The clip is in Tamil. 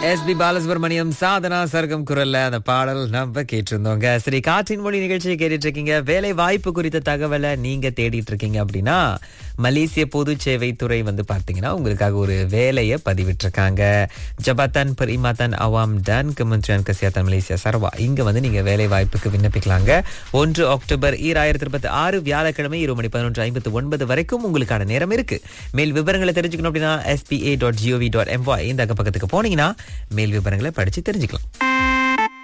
எஸ் பி பாலசுப்ரமணியம் சாதனா சர்க்கம் குரல்ல அந்த பாடல் நம்ம கேட்டிருந்தோங்க சரி காற்றின் மொழி நிகழ்ச்சியை கேட்டுட்டு இருக்கீங்க வேலை வாய்ப்பு குறித்த தகவலை நீங்க தேடிட்டு இருக்கீங்க அப்படின்னா மலேசிய பொது சேவை துறை வந்து பார்த்தீங்கன்னா உங்களுக்காக ஒரு வேலையை பதிவிட்டிருக்காங்க ஜபாத்தான் பரிமாத்தான் அவாம் டன் கமன்ட்ரியான் கசியாத்தான் மலேசியா சர்வா இங்க வந்து நீங்க வேலை வாய்ப்புக்கு விண்ணப்பிக்கலாங்க ஒன்று அக்டோபர் ஈராயிரத்தி இருபத்தி ஆறு வியாழக்கிழமை இரு மணி பதினொன்று ஐம்பத்தி ஒன்பது வரைக்கும் உங்களுக்கான நேரம் இருக்கு மேல் விவரங்களை தெரிஞ்சுக்கணும் அப்படின்னா SPA dot GOV dot MY இந்த பக்கத்துக்கு போனீங்கன்னா மேல் விவரங்களை படிச்சு தெரிஞ்சுக்கலாம்